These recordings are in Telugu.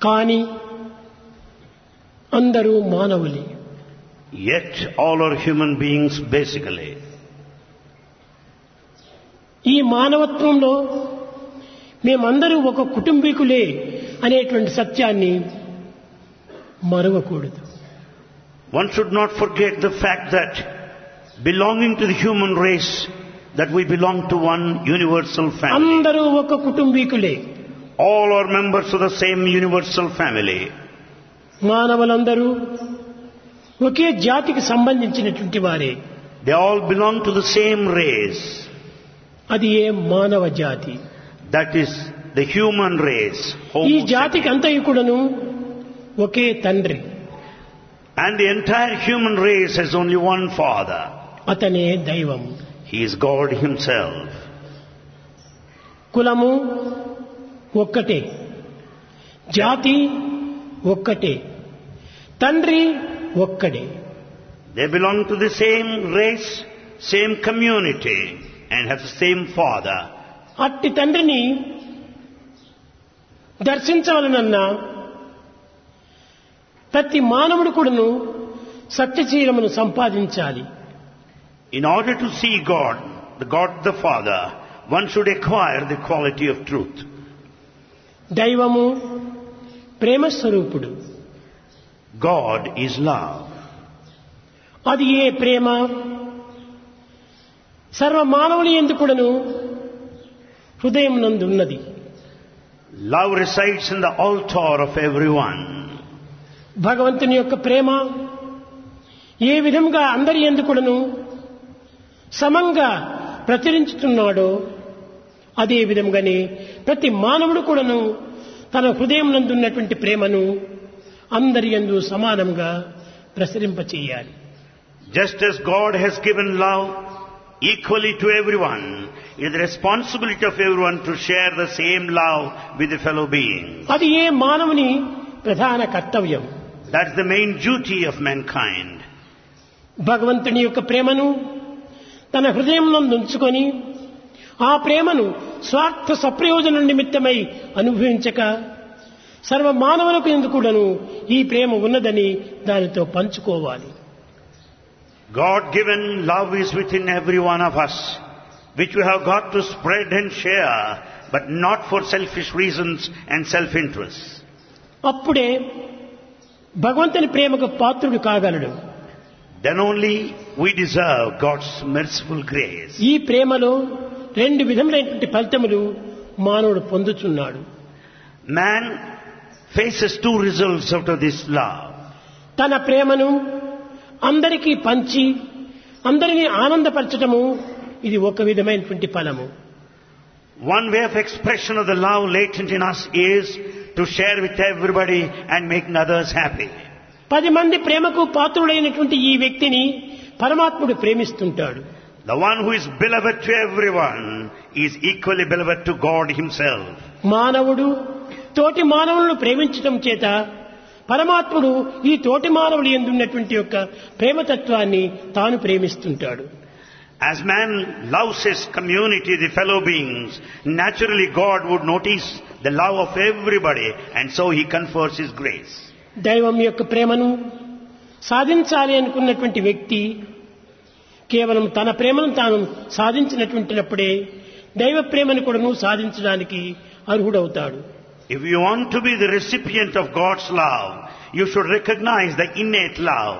కానీ అందరూ మానవులే Yet all are human beings basically. ఈ మానవత్వంలో మేమందరూ ఒక కుటుంబీకులే అనేటువంటి సత్యాన్ని మరవకూడదు One should not forget the fact that belonging to the human race, that we belong to one universal family. అందరూ ఒక కుటుంబీకులే All are members of the same universal family. మానవులందరూ ఒకే జాతికి సంబంధించినటువంటి వారే They all belong to the same race. అది ఏ మానవ జాతి That is the human race. ఈ Homo జాతికి అంతయు కూడాను ఒకే తండ్రి And the entire human race has only one father. అతనే దైవం He is God himself. కులము ఒక్కటే జాతి ఒక్కటే తండ్రి ఒక్కడే They belong to the same race, same community, and have the same father. అట్టి తండ్రిని దర్శించవలనన్నా ప్రతి మానవుడు కూడాను సత్యశీలమును సంపాదించాలి In order to see God, the God the Father, one should acquire the quality of truth. దైవము ప్రేమస్వరూపుడు God is love. అది ఏ ప్రేమ సర్వ మానవుని ఎందుకుడను హృదయం నందు ఉన్నది Love resides in the altar of everyone. భగవంతుని యొక్క ప్రేమ ఏ విధంగా అందరి ఎందుకుడను సమంగా ప్రచురించుతున్నాడో అదే విధంగానే ప్రతి మానవుడు కూడాను తన హృదయం నందున్నటువంటి ప్రేమను అందరి యందు సమానంగా ప్రసరింపచేయాలి Just as God has given love equally to everyone, it is the responsibility of everyone to share the same love with the fellow being. అది ఏ మానవుని ప్రధాన కర్తవ్యం That's the main duty of mankind. భగవంతుని యొక్క ప్రేమను తన హృదయం నందు ఉంచుకొని ఆ ప్రేమను స్వార్థ సప్రయోజన నిమిత్తమై అనుభవించక సర్వ మానవులకు ఎందుకుడను ఈ ప్రేమ ఉన్నదని దానితో పంచుకోవాలి God given love is within every one of us, which we have got to spread and share, but not for selfish reasons and self-interest. అప్పుడే భగవంతుని ప్రేమకు పాత్రుడు కాగలడు Then only we deserve God's merciful grace. ఈ ప్రేమలో రెండు విధములైనటువంటి ఫలితములు మానవుడు పొందుతున్నాడు Man faces two results out of this love. తన ప్రేమను అందరికీ పంచి అందరినీ ఆనందపరచటము ఇది ఒక విధమైనటువంటి ఫలము One way of expression of the love latent in us is to share with everybody and making others happy. పది మంది ప్రేమకు పాత్రుడైనటువంటి ఈ వ్యక్తిని పరమాత్ముడు ప్రేమిస్తుంటాడు The one who is beloved to everyone is equally beloved to God himself. మానవుడు తోటి మానవులను ప్రేమించటం చేత పరమాత్ముడు ఈ తోటి మానవులు ఎందున్నటువంటి యొక్క ప్రేమతత్వాన్ని తాను ప్రేమిస్తుంటాడు As man loves his community, the fellow beings, naturally God would notice the love of everybody and so he confers his grace. దైవం యొక్క ప్రేమను సాధించాలి అనుకున్నటువంటి వ్యక్తి కేవలం తన ప్రేమను తాను సాధించినటువంటినప్పుడే దైవ ప్రేమను కూడాను సాధించడానికి అర్హుడవుతాడు If you want to be the recipient of God's love, you should recognize the innate love.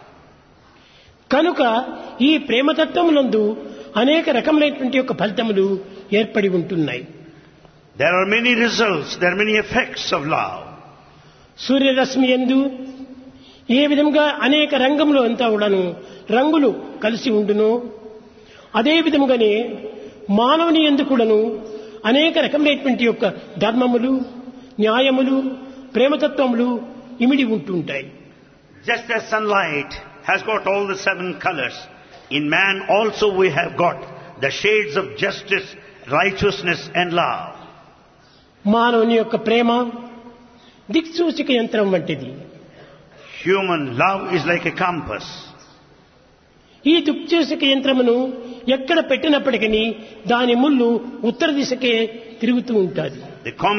కనుక ఈ ప్రేమతత్వమునందు అనేక రకములైనటువంటి యొక్క ఫలితములు ఏర్పడి ఉంటున్నాయి There are many results, there are many effects of love. సూర్యరశ్మి ఎందు ఏ విధంగా అనేక రంగంలో అంతా కూడాను రంగులు కలిసి ఉండునో అదే విధముగానే మానవుని ఎందు కూడాను అనేక రకములైనటువంటి యొక్క ధర్మములు న్యాయములు ప్రేమతత్వములు ఇమిడి ఉంటుంటాయి Just as sunlight has got all the seven colors, in man also we have got the shades of justice, righteousness and love. మానవుని యొక్క ప్రేమ దిక్సూచిక యంత్రం వంటిది Human love is like a compass. ఈ దిక్సూచిక యంత్రమును ఎక్కడ పెట్టినప్పటికీ దాని ముళ్ళు ఉత్తర దిశకే తిరుగుతూ ఉంటుంది The compass